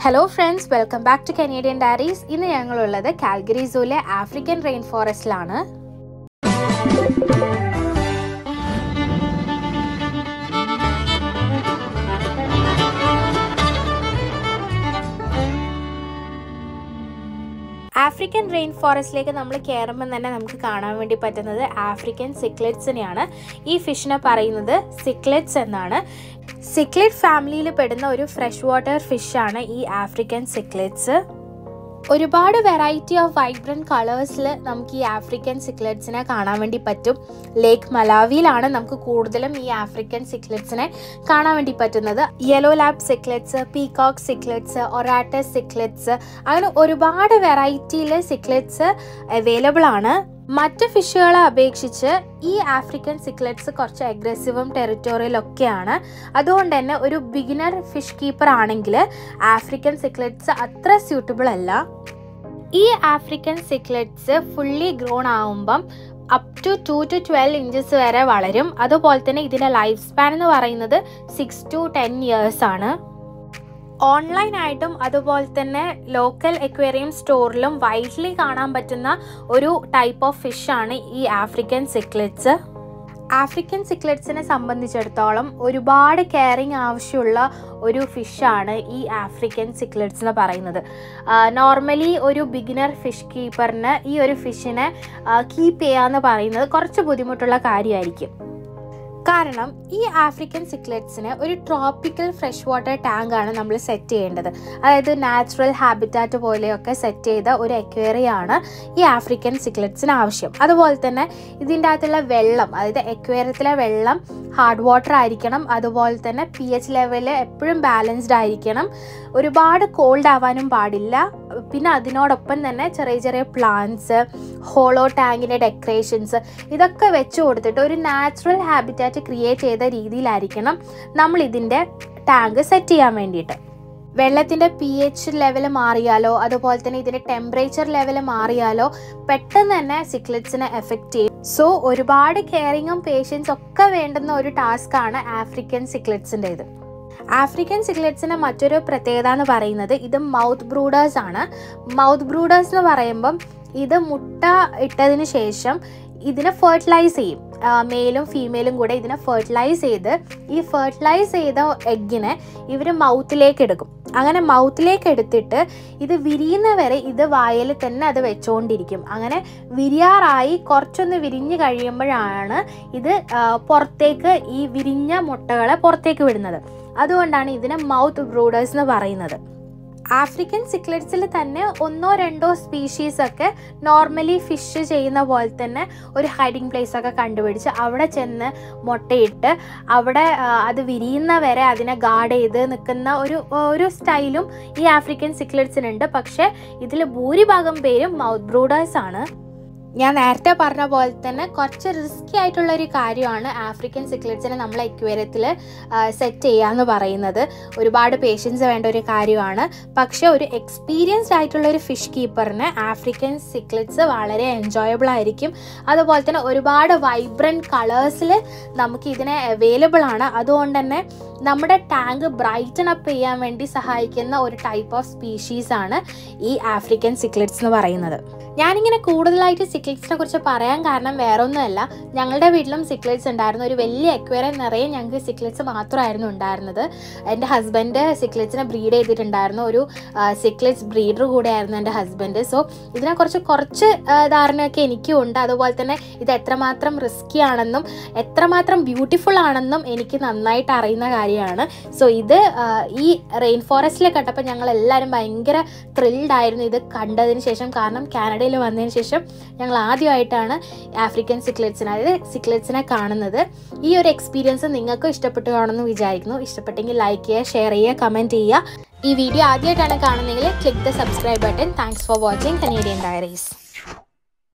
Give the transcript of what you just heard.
hello friends welcome back to Canadian diaries ഇന്ന് ഞങ്ങളുള്ളത് Calgary സൂലെ ആഫ്രിക്കൻ റെയിൻ ഫോറസ്റ്റിലാണ് ആഫ്രിക്കൻ റെയിൻ ഫോറസ്റ്റിലേക്ക് നമ്മൾ കയറുമ്പോൾ തന്നെ നമുക്ക് കാണാൻ വേണ്ടി പറ്റുന്നത് ആഫ്രിക്കൻ സിക്ലെറ്റ്സിനെയാണ് ഈ ഫിഷിനെ പറയുന്നത് സിക്ലെറ്റ്സ് എന്നാണ് സിക്ലെറ്റ് ഫാമിലിയിൽ പെടുന്ന ഒരു ഫ്രഷ് വാട്ടർ ഫിഷാണ് ഈ ആഫ്രിക്കൻ സിക്ലെറ്റ്സ് ഒരുപാട് വെറൈറ്റി ഓഫ് വൈബ്രൻറ്റ് കളേഴ്സിൽ നമുക്ക് ഈ ആഫ്രിക്കൻ സിക്ലെറ്റ്സിനെ കാണാൻ വേണ്ടി പറ്റും ലേക്ക് മലാവിയിലാണ് നമുക്ക് കൂടുതലും ഈ ആഫ്രിക്കൻ സിക്ലെറ്റ്സിനെ കാണാൻ വേണ്ടി പറ്റുന്നത് yellow lab cichlids peacock cichlids auratus cichlids അങ്ങനെ ഒരുപാട് വെറൈറ്റിയിൽ സിക്ലെറ്റ്സ് അവൈലബിൾ ആണ് മറ്റ് ഫിഷുകളെ അപേക്ഷിച്ച് ഈ ആഫ്രിക്കൻ സിക്ലെറ്റ്സ് കുറച്ച് അഗ്രസീവും ടെറിറ്റോറിയൽ ഒക്കെയാണ് അതുകൊണ്ട് തന്നെ ഒരു ബിഗിനർ ഫിഷ് കീപ്പർ ആണെങ്കിൽ ആഫ്രിക്കൻ സിക്ലെറ്റ്സ് അത്ര സ്യൂട്ടബിൾ അല്ല ഈ ആഫ്രിക്കൻ സിക്ലെറ്റ്സ് ഫുള്ളി ഗ്രോൺ ആവുമ്പം up to two to twelve inches വരെ വളരും അതുപോലെ തന്നെ ഇതിൻ്റെ ലൈഫ് സ്പാൻ എന്ന് പറയുന്നത് സിക്സ് ടു ടെൻ ഇയേഴ്സ് ആണ് ഓൺലൈനായിട്ടും അതുപോലെ തന്നെ ലോക്കൽ എക്വേറിയം സ്റ്റോറിലും വൈഡ്ലി കാണാൻ പറ്റുന്ന ഒരു ടൈപ്പ് ഓഫ് ഫിഷാണ് ഈ ആഫ്രിക്കൻ സിക്ലെറ്റ്സ് ആഫ്രിക്കൻ സിക്ലെറ്റ്സിനെ സംബന്ധിച്ചിടത്തോളം ഒരുപാട് കെയറിങ് ആവശ്യമുള്ള ഒരു ഫിഷാണ് ഈ ആഫ്രിക്കൻ സിക്ലെറ്റ്സ് എന്ന് പറയുന്നത് നോർമലി ഒരു ബിഗിനർ ഫിഷ് കീപ്പറിന് ഈ ഒരു ഫിഷിനെ കീപ്പ് ചെയ്യുക എന്ന് പറയുന്നത് കുറച്ച് ബുദ്ധിമുട്ടുള്ള കാര്യമായിരിക്കും കാരണം ഈ ആഫ്രിക്കൻ സിക്ലെറ്റ്സിന് ഒരു ട്രോപ്പിക്കൽ ഫ്രഷ് വാട്ടർ ടാങ്ക് ആണ് നമ്മൾ സെറ്റ് ചെയ്യേണ്ടത് അതായത് നാച്ചുറൽ ഹാബിറ്റാറ്റ് പോലെയൊക്കെ സെറ്റ് ചെയ്ത ഒരു എക്വേറിയാണ് ഈ ആഫ്രിക്കൻ സിക്ലെറ്റ്സിന് ആവശ്യം അതുപോലെ തന്നെ ഇതിൻ്റെ അകത്തുള്ള വെള്ളം അതായത് എക്വേറിയത്തിലെ വെള്ളം ഹാർഡ് വാട്ടർ ആയിരിക്കണം അതുപോലെ തന്നെ പി എച്ച് ലെവല് എപ്പോഴും ബാലൻസ്ഡ് ആയിരിക്കണം ഒരുപാട് കോൾഡ് ആവാനും പാടില്ല പിന്നെ അതിനോടൊപ്പം തന്നെ ചെറിയ ചെറിയ പ്ലാന്റ്സ് ഹോളോ ടാങ്കിൻ്റെ ഡെക്കറേഷൻസ് ഇതൊക്കെ വെച്ച് കൊടുത്തിട്ട് ഒരു നാച്ചുറൽ ഹാബിറ്റാറ്റ് ക്രിയേറ്റ് ചെയ്ത രീതിയിലായിരിക്കണം നമ്മൾ ഇതിൻ്റെ ടാങ്ക് സെറ്റ് ചെയ്യാൻ വേണ്ടിയിട്ട് വെള്ളത്തിൻ്റെ പി എച്ച് ലെവൽ മാറിയാലോ അതുപോലെ തന്നെ ഇതിൻ്റെ ടെമ്പറേച്ചർ ലെവൽ മാറിയാലോ പെട്ടെന്ന് തന്നെ സിക്ലെറ്റ്സിനെ എഫക്റ്റ് ചെയ്യും സോ ഒരുപാട് കെയറിങ്ങും പേഷ്യൻസ് ഒക്കെ വേണ്ടുന്ന ഒരു ടാസ്ക് ആണ് ആഫ്രിക്കൻ സിക്ലെറ്റ്സിൻ്റെ ഇത് ആഫ്രിക്കൻ സിഗ്ലെറ്റ്സിൻ്റെ മറ്റൊരു പ്രത്യേകത എന്ന് പറയുന്നത് ഇത് മൗത്ത് ബ്രൂഡേഴ്സ് ആണ് മൗത്ത് ബ്രൂഡേഴ്സ് എന്ന് പറയുമ്പം ഇത് മുട്ട ഇട്ടതിന് ശേഷം ഇതിനെ ഫെർട്ടിലൈസ് ചെയ്യും മെയിലും ഫീമെയിലും കൂടെ ഇതിനെ ഫെർട്ടിലൈസ് ചെയ്ത് ഈ ഫെർട്ടിലൈസ് ചെയ്ത എഗ്ഗിനെ ഇവർ മൗത്തിലേക്ക് എടുക്കും അങ്ങനെ മൗത്തിലേക്ക് എടുത്തിട്ട് ഇത് വിരിയുന്ന വരെ ഇത് വായൽ തന്നെ അത് വെച്ചുകൊണ്ടിരിക്കും അങ്ങനെ വിരിയാറായി കുറച്ചൊന്ന് വിരിഞ്ഞ് കഴിയുമ്പോഴാണ് ഇത് പുറത്തേക്ക് ഈ വിരിഞ്ഞ മുട്ടകളെ പുറത്തേക്ക് വിടുന്നത് അതുകൊണ്ടാണ് ഇതിനെ മൗത്ത് ബ്രൂഡേഴ്സ് എന്ന് പറയുന്നത് ആഫ്രിക്കൻ സിക്ലെറ്റ്സിൽ തന്നെ ഒന്നോ രണ്ടോ സ്പീഷീസ് ഒക്കെ നോർമലി ഫിഷ് ചെയ്യുന്ന പോലെ തന്നെ ഒരു ഹൈഡിങ് പ്ലേസ് ഒക്കെ കണ്ടുപിടിച്ച് അവിടെ ചെന്ന് മുട്ടയിട്ട് അവിടെ അത് വിരിയുന്ന വരെ അതിനെ ഗാർഡ് ചെയ്ത് നിൽക്കുന്ന ഒരു ഒരു സ്റ്റൈലും ഈ ആഫ്രിക്കൻ സിക്ലെറ്റ്സിനുണ്ട് പക്ഷേ ഇതിൽ ഭൂരിഭാഗം പേരും മൗത്ത് ബ്രൂഡേഴ്സ് ആണ് ഞാൻ നേരത്തെ പറഞ്ഞ പോലെ തന്നെ കുറച്ച് റിസ്കി ആയിട്ടുള്ള ഒരു കാര്യമാണ് ആഫ്രിക്കൻ സിക്ലെറ്റ്സിനെ നമ്മൾ എക്വേറിയത്തിൽ സെറ്റ് ചെയ്യുക എന്ന് പറയുന്നത് ഒരുപാട് പേഷ്യൻസ് വേണ്ട ഒരു കാര്യമാണ് പക്ഷേ ഒരു എക്സ്പീരിയൻസ്ഡ് ആയിട്ടുള്ള ഒരു ഫിഷ് കീപ്പറിന് ആഫ്രിക്കൻ സിക്ലെറ്റ്സ് വളരെ എൻജോയബിൾ ആയിരിക്കും അതുപോലെ തന്നെ ഒരുപാട് വൈബ്രൻറ്റ് കളേഴ്സിൽ നമുക്ക് ഇതിനെ അവൈലബിൾ ആണ് അതുകൊണ്ട് തന്നെ നമ്മുടെ ടാങ്ക് ബ്രൈറ്റൺ അപ്പ് ചെയ്യാൻ വേണ്ടി സഹായിക്കുന്ന ഒരു ടൈപ്പ് ഓഫ് സ്പീഷീസ് ആണ് ഈ ആഫ്രിക്കൻ സിക്ലെറ്റ്സ് എന്ന് പറയുന്നത് ഞാനിങ്ങനെ കൂടുതലായിട്ട് സിക്ലെറ്റ്സിനെ കുറിച്ച് പറയാൻ കാരണം വേറെ ഒന്നുമല്ല ഞങ്ങളുടെ വീട്ടിലും സിക്ലെറ്റ്സ് ഉണ്ടായിരുന്നു ഒരു വലിയ എക്വേറിയം നിറയെ ഞങ്ങൾക്ക് സിക്ലെറ്റ്സ് മാത്രമായിരുന്നു ഉണ്ടായിരുന്നത് എൻ്റെ ഹസ്ബൻഡ് സിക്ലെറ്റ്സിനെ ബ്രീഡ് ചെയ്തിട്ടുണ്ടായിരുന്നു ഒരു സിക്ലെറ്റ്സ് ബ്രീഡർ കൂടെയായിരുന്നു എൻ്റെ ഹസ്ബൻഡ് സോ ഇതിനെക്കുറിച്ച് കുറച്ച് ധാരണയൊക്കെ എനിക്കും ഉണ്ട് അതുപോലെ തന്നെ ഇത് എത്രമാത്രം റിസ്കി ആണെന്നും എത്രമാത്രം ബ്യൂട്ടിഫുൾ ആണെന്നും എനിക്ക് നന്നായിട്ട് അറിയുന്ന കാര്യമാണ് സോ ഇത് ഈ റെയിൻ ഫോറസ്റ്റിൽ കണ്ടപ്പോൾ ഞങ്ങൾ എല്ലാവരും ഭയങ്കര ത്രിൽഡ് ആയിരുന്നു ഇത് കണ്ടതിന് ശേഷം കാരണം കാനഡയിൽ വന്നതിന് ശേഷം ഞങ്ങൾ ആദ്യമായിട്ടാണ് ആഫ്രിക്കൻ സിക്ലെറ്റ്സിനെ അതായത് സിക്ലെറ്റ്സിനെ കാണുന്നത് ഈ ഒരു എക്സ്പീരിയൻസ് നിങ്ങൾക്ക് ഇഷ്ടപ്പെട്ടു കാണുമെന്ന് വിചാരിക്കുന്നു ഇഷ്ടപ്പെട്ടെങ്കിൽ ലൈക്ക് ചെയ്യുക ഷെയർ ചെയ്യുക കമൻറ്റ് ചെയ്യുക ഈ വീഡിയോ ആദ്യമായിട്ടാണ് കാണുന്നതെങ്കിൽ click the subscribe button thanks for watching Canadian diaries